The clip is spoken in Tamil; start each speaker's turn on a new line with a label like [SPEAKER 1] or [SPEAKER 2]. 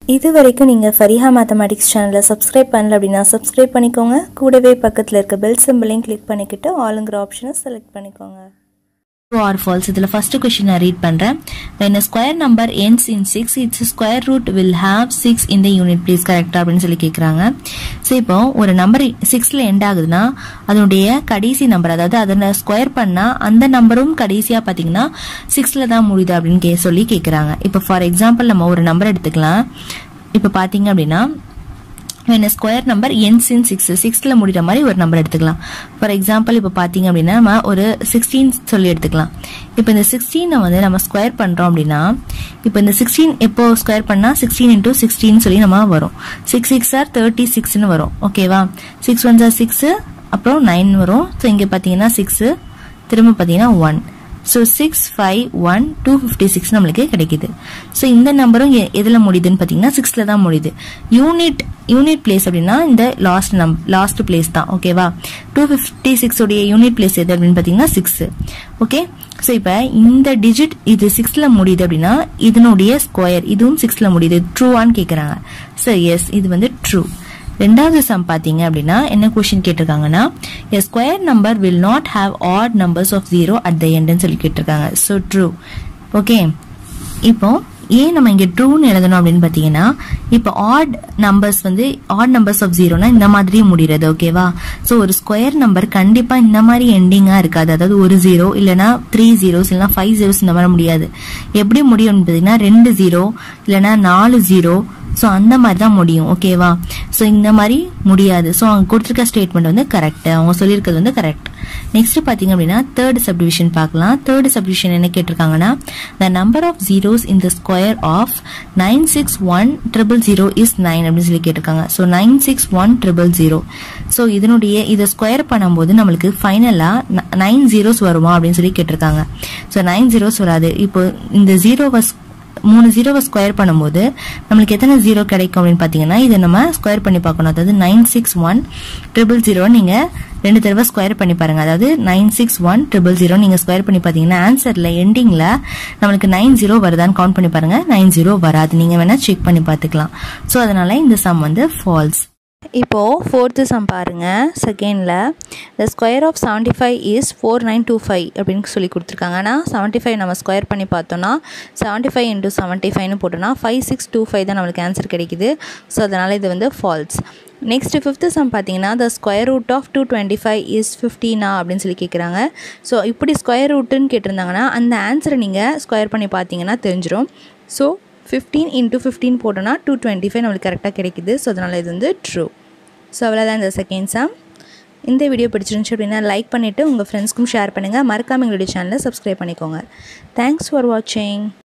[SPEAKER 1] இது வரைக்கும் நீங்கள் ஃபரிஹா மேத்தமேட்டிக்ஸ் சேனலை சப்ஸ்கிரைப் பண்ணல அப்படின்னா சப்ஸ்கிரைப் பண்ணிக்கோங்க கூடவே பக்கத்தில் இருக்க பெல் சிம்பிளையும் கிளிக் பண்ணிக்கிட்டு ஆளுங்கிற ஆப்ஷனை செலக்ட் பண்ணிக்கோங்க
[SPEAKER 2] True or false இதில் ஃபர்ஸ்ட் கொஸ்டின் நான் ரீட் பண்ணுறேன் when a square number ends in 6 its square root will have 6 in the unit place கரெக்டா அப்படின்னு சொல்லி கேட்குறாங்க ஸோ இப்போ ஒரு நம்பர் சிக்ஸில் எண்ட் ஆகுதுன்னா அதனுடைய கடைசி நம்பர் அதாவது அதை ஸ்கொயர் பண்ணால் அந்த நம்பரும் கடைசியாக பார்த்தீங்கன்னா சிக்ஸில் தான் முடியுது அப்படின்னு கே சொல்லி கேட்குறாங்க இப்போ ஃபார் எக்ஸாம்பிள் நம்ம ஒரு நம்பர் எடுத்துக்கலாம் இப்போ பார்த்தீங்க அப்படின்னா when a square number ends in 6 சிக்ஸில் முடிகிற மாதிரி ஒரு நம்பர் எடுத்துக்கலாம் ஃபார் எக்ஸாம்பிள் இப்போ பார்த்தீங்க அப்படின்னா நம்ம ஒரு சிக்ஸ்டீன் சொல்லி எடுத்துக்கலாம் இப்போ இந்த சிக்ஸ்டீனை வந்து நம்ம ஸ்கொயர் பண்ணுறோம் அப்படின்னா இப்போ இந்த சிக்ஸ்டீன் எப்போ ஸ்கொயர் பண்ணால் சிக்ஸ்டீன் இன்டூ சிக்ஸ்டீன் சொல்லி நம்ம வரும் சிக்ஸ் சிக்ஸ் ஆர் தேர்ட்டி சிக்ஸ்னு வரும் ஓகேவா சிக்ஸ் ஒன் சார் சிக்ஸு அப்புறம் நைன் வரும் ஸோ இங்கே பார்த்தீங்கன்னா சிக்ஸு திரும்ப பார்த்தீங்கன்னா one so six five one two fifty six நம்மளுக்கு கிடைக்குது ஸோ இந்த நம்பரும் எ- எதுல முடியுதுன்னு பார்த்தீங்கன்னா சிக்ஸில் தான் முடியுது யூனிட் யூனிட் பிளேஸ் அப்படின்னா இந்த லாஸ்ட் நம் லாஸ்ட் பிளேஸ் தான் ஓகேவா டூ ஃபிஃப்டி சிக்ஸ் உடைய யூனிட் பிளேஸ் எது அப்படின்னு பார்த்தீங்கன்னா சிக்ஸ் ஓகே ஸோ இப்போ இந்த டிஜிட் இது சிக்ஸில் முடியுது அப்படின்னா இதனுடைய ஸ்கொயர் இதுவும் சிக்ஸில் முடியுது ட்ரூவான்னு கேட்குறாங்க ஸோ எஸ் இது வந்து ட்ரூ ரெண்டாவது சம் பார்த்தீங்க அப்படின்னா என்ன கொஷின் கேட்டிருக்காங்கன்னா a square number will not have odd numbers of zero at the எண்ட்னு சொல்லி கேட்டிருக்காங்க ஸோ ட்ரூ ஓகே இப்போ ஏன் நம்ம இங்கே ட்ரூன்னு எழுதணும் அப்படின்னு பார்த்தீங்கன்னா இப்போ ஆட் நம்பர்ஸ் வந்து ஆட் நம்பர்ஸ் ஆஃப் ஜீரோனா இந்த மாதிரி முடிகிறது ஓகேவா ஸோ ஒரு ஸ்கொயர் நம்பர் கண்டிப்பாக இந்த மாதிரி எண்டிங்காக இருக்காது அதாவது ஒரு ஜீரோ இல்லைனா த்ரீ ஜீரோஸ் இல்லைனா ஃபைவ் ஜீரோஸ் இந்த மாதிரி முடியாது எப்படி முடியும்னு பார்த்தீங்கன்னா ரெண்டு ஜீரோ இல்லைனா நாலு ஜீரோ ஸோ அந்த மாதிரி தான் முடியும் ஓகேவா ஸோ இந்த மாதிரி முடியாது ஸோ அவங்க கொடுத்துருக்க ஸ்டேட்மெண்ட் வந்து கரெக்ட் அவங்க சொல்லியிருக்கிறது வந்து கரெக்ட் நெக்ஸ்ட் பார்த்தீங்க அப்படின்னா தேர்ட் சப்டிவிஷன் பார்க்கலாம் தேர்ட் சப்டிவிஷன் என்ன கேட்டிருக்காங்கன்னா the number of zeros in the square of nine six one triple zero is nine அப்படின்னு சொல்லி கேட்டிருக்காங்க so nine six one triple zero so இதனுடைய இதை ஸ்கொயர் பண்ணும்போது நம்மளுக்கு ஃபைனலாக நைன் ஜீரோஸ் வருமா அப்படின்னு சொல்லி கேட்டிருக்காங்க ஸோ நைன் ஜீரோஸ் வராது இப்போ இந்த ஜீரோவை மூணு ஜீரோவை ஸ்கொயர் பண்ணும்போது நம்மளுக்கு எத்தனை ஜீரோ கிடைக்கும் அப்படின்னு பார்த்தீங்கன்னா இதை நம்ம ஸ்கொயர் பண்ணி பார்க்கணும் அதாவது nine six one triple zero நீங்கள் ரெண்டு தடவை ஸ்கொயர் பண்ணி பாருங்க அதாவது nine six one triple zero நீங்கள் ஸ்கொயர் பண்ணி பார்த்தீங்கன்னா ஆன்சரில் எண்டிங்கில் நம்மளுக்கு நைன் ஜீரோ வருதான்னு கவுண்ட் பண்ணி பாருங்க நைன் ஜீரோ வராது நீங்கள் வேணால் செக் பண்ணி பார்த்துக்கலாம் ஸோ அதனால இந்த சம் வந்து ஃபால்ஸ்
[SPEAKER 1] இப்போது ஃபோர்த்து சம் பாருங்க செகண்டில் the square of seventy five is four nine two five அப்படின்னு சொல்லி கொடுத்துருக்காங்க ஆனால் செவன்ட்டி ஃபைவ் நம்ம ஸ்கொயர் பண்ணி பார்த்தோன்னா செவன்ட்டி ஃபைவ் இன்ட்டு செவன்ட்டி ஃபைவ்னு போட்டோன்னா ஃபைவ் சிக்ஸ் டூ ஃபைவ் தான் நம்மளுக்கு ஆன்சர் கிடைக்குது ஸோ அதனால் இது வந்து ஃபால்ஸ் நெக்ஸ்ட் ஃபிஃப்த்து சம் பார்த்தீங்கன்னா the square root of two twenty five is ஃபிஃப்டீனா அப்படின்னு சொல்லி கேட்குறாங்க ஸோ இப்படி ஸ்கொயர் ரூட்டுன்னு கேட்டிருந்தாங்கன்னா அந்த ஆன்சரை நீங்கள் ஸ்கொயர் பண்ணி பார்த்தீங்கன்னா தெரிஞ்சிடும் ஸோ ஃபிஃப்டீன் இன்ட்டு ஃபிஃப்டீன் போட்டோன்னா டூ டுவெண்ட்டி ஃபைவ் நம்மளுக்கு கரெக்டாக கிடைக்குது ஸோ அதனால் இது வந்து ட்ரூ ஸோ அவ்வளோதான் இந்த செகண்ட் சம் இந்த வீடியோ பிடிச்சிருந்துச்சு அப்படின்னா லைக் பண்ணிவிட்டு உங்கள் ஃப்ரெண்ட்ஸ்க்கும் ஷேர் பண்ணுங்கள் மறக்காம எங்களுடைய சேனலை சப்ஸ்கிரைப் பண்ணிக்கோங்க தேங்க்ஸ் ஃபார் வாட்சிங்